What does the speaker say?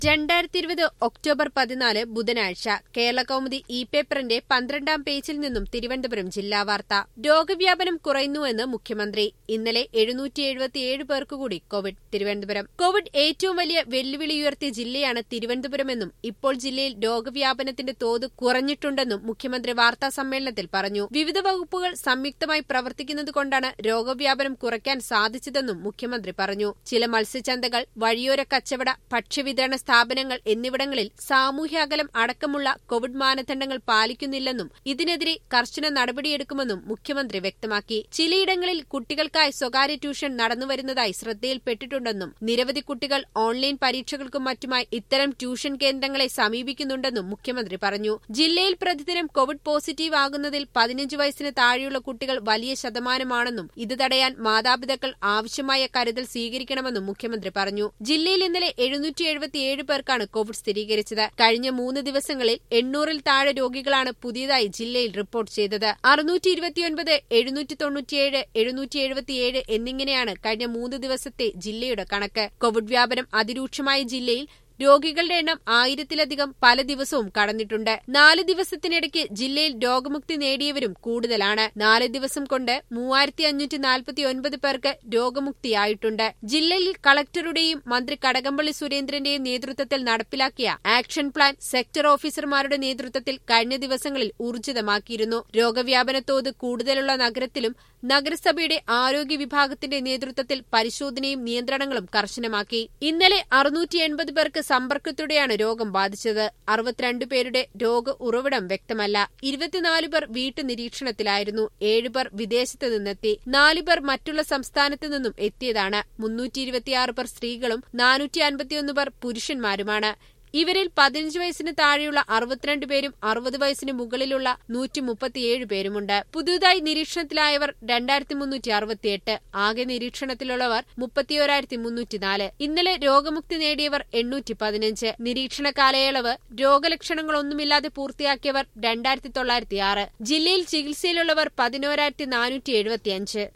രണ്ടായിരത്തി ഇരുപത് ഒക്ടോബർ പതിനാല് ബുധനാഴ്ച കേരള കൗമുദി ഇ പേപ്പറിന്റെ പന്ത്രണ്ടാം പേജിൽ നിന്നും തിരുവനന്തപുരം ജില്ലാ വാർത്ത രോഗവ്യാപനം കുറയുന്നുവെന്ന് മുഖ്യമന്ത്രി ഇന്നലെ എഴുന്നൂറ്റി എഴുപത്തിയേഴ് പേർക്ക് കൂടി കോവിഡ് തിരുവനന്തപുരം കോവിഡ് ഏറ്റവും വലിയ വെല്ലുവിളി ഉയർത്തിയ ജില്ലയാണ് തിരുവനന്തപുരമെന്നും ഇപ്പോൾ ജില്ലയിൽ രോഗവ്യാപനത്തിന്റെ തോത് കുറഞ്ഞിട്ടുണ്ടെന്നും മുഖ്യമന്ത്രി വാർത്താ സമ്മേളനത്തിൽ പറഞ്ഞു വിവിധ വകുപ്പുകൾ സംയുക്തമായി പ്രവർത്തിക്കുന്നതുകൊണ്ടാണ് രോഗവ്യാപനം കുറയ്ക്കാൻ സാധിച്ചതെന്നും മുഖ്യമന്ത്രി പറഞ്ഞു ചില മത്സ്യചന്തകൾ വഴിയോര കച്ചവട ഭക്ഷ്യവിതരണ സ്ഥാപനങ്ങൾ എന്നിവിടങ്ങളിൽ സാമൂഹ്യ അകലം അടക്കമുള്ള കോവിഡ് മാനദണ്ഡങ്ങൾ പാലിക്കുന്നില്ലെന്നും ഇതിനെതിരെ കർശന നടപടിയെടുക്കുമെന്നും മുഖ്യമന്ത്രി വ്യക്തമാക്കി ചിലയിടങ്ങളിൽ കുട്ടികൾക്കായി സ്വകാര്യ ട്യൂഷൻ നടന്നുവരുന്നതായി ശ്രദ്ധയിൽപ്പെട്ടിട്ടുണ്ടെന്നും നിരവധി കുട്ടികൾ ഓൺലൈൻ പരീക്ഷകൾക്കും മറ്റുമായി ഇത്തരം ട്യൂഷൻ കേന്ദ്രങ്ങളെ സമീപിക്കുന്നുണ്ടെന്നും മുഖ്യമന്ത്രി പറഞ്ഞു ജില്ലയിൽ പ്രതിദിനം കോവിഡ് പോസിറ്റീവ് ആകുന്നതിൽ പതിനഞ്ച് വയസ്സിന് താഴെയുള്ള കുട്ടികൾ വലിയ ശതമാനമാണെന്നും ഇത് തടയാൻ മാതാപിതാക്കൾ ആവശ്യമായ കരുതൽ സ്വീകരിക്കണമെന്നും മുഖ്യമന്ത്രി പറഞ്ഞു ജില്ലയിൽ ഇന്നലെ എഴുന്നൂറ്റി എഴുപത്തിയേഴ് പേർക്കാണ് കോവിഡ് സ്ഥിരീകരിച്ചത് കഴിഞ്ഞ മൂന്ന് ദിവസങ്ങളിൽ എണ്ണൂറിൽ താഴെ രോഗികളാണ് പുതിയതായി ജില്ലയിൽ റിപ്പോർട്ട് ചെയ്തത് അറുന്നൂറ്റി ഇരുപത്തിയൊൻപത് എഴുന്നൂറ്റി തൊണ്ണൂറ്റിയേഴ് എഴുന്നൂറ്റി എഴുപത്തിയേഴ് എന്നിങ്ങനെയാണ് കഴിഞ്ഞ മൂന്ന് ദിവസത്തെ ജില്ലയുടെ കണക്ക് കോവിഡ് വ്യാപനം അതിരൂക്ഷമായ ജില്ലയിൽ രോഗികളുടെ എണ്ണം ആയിരത്തിലധികം പല ദിവസവും കടന്നിട്ടുണ്ട് നാല് ദിവസത്തിനിടയ്ക്ക് ജില്ലയിൽ രോഗമുക്തി നേടിയവരും കൂടുതലാണ് നാല് ദിവസം കൊണ്ട് മൂവായിരത്തി അഞ്ഞൂറ്റി നാൽപ്പത്തി ഒൻപത് പേർക്ക് രോഗമുക്തിയായിട്ടുണ്ട് ജില്ലയിൽ കളക്ടറുടെയും മന്ത്രി കടകംപള്ളി സുരേന്ദ്രന്റെയും നേതൃത്വത്തിൽ നടപ്പിലാക്കിയ ആക്ഷൻ പ്ലാൻ സെക്ടർ ഓഫീസർമാരുടെ നേതൃത്വത്തിൽ കഴിഞ്ഞ ദിവസങ്ങളിൽ ഊർജിതമാക്കിയിരുന്നു രോഗവ്യാപന തോത് കൂടുതലുള്ള നഗരത്തിലും നഗരസഭയുടെ ആരോഗ്യ വിഭാഗത്തിന്റെ നേതൃത്വത്തിൽ പരിശോധനയും നിയന്ത്രണങ്ങളും കർശനമാക്കി ഇന്നലെ അറുന്നൂറ്റി എൺപത് പേർക്ക് സമ്പർക്കത്തോടെയാണ് രോഗം ബാധിച്ചത് അറുപത്തിരണ്ട് പേരുടെ രോഗ ഉറവിടം വ്യക്തമല്ല ഇരുപത്തിനാല് പേർ വീട്ടുനിരീക്ഷണത്തിലായിരുന്നു ഏഴുപേർ വിദേശത്ത് നിന്നെത്തി നാലു പേർ മറ്റുള്ള സംസ്ഥാനത്ത് നിന്നും എത്തിയതാണ് മുന്നൂറ്റി ഇരുപത്തിയാറ് പേർ സ്ത്രീകളും നാനൂറ്റി അൻപത്തിയൊന്ന് പേർ പുരുഷന്മാരുമാണ് ഇവരിൽ പതിനഞ്ച് വയസ്സിന് താഴെയുള്ള അറുപത്തിരണ്ട് പേരും അറുപത് വയസ്സിന് മുകളിലുള്ള നൂറ്റി മുപ്പത്തിയേഴ് പേരുമുണ്ട് പുതുതായി നിരീക്ഷണത്തിലായവർ രണ്ടായിരത്തി മുന്നൂറ്റി അറുപത്തിയെട്ട് ആകെ നിരീക്ഷണത്തിലുള്ളവർ മുപ്പത്തിയോരായിരത്തി മുന്നൂറ്റിനാല് ഇന്നലെ രോഗമുക്തി നേടിയവർ എണ്ണൂറ്റി പതിനഞ്ച് നിരീക്ഷണ കാലയളവ് രോഗലക്ഷണങ്ങളൊന്നുമില്ലാതെ പൂർത്തിയാക്കിയവർ രണ്ടായിരത്തി തൊള്ളായിരത്തി ആറ് ജില്ലയിൽ ചികിത്സയിലുള്ളവർ പതിനോരായിരത്തി നാനൂറ്റി എഴുപത്തിയഞ്ച്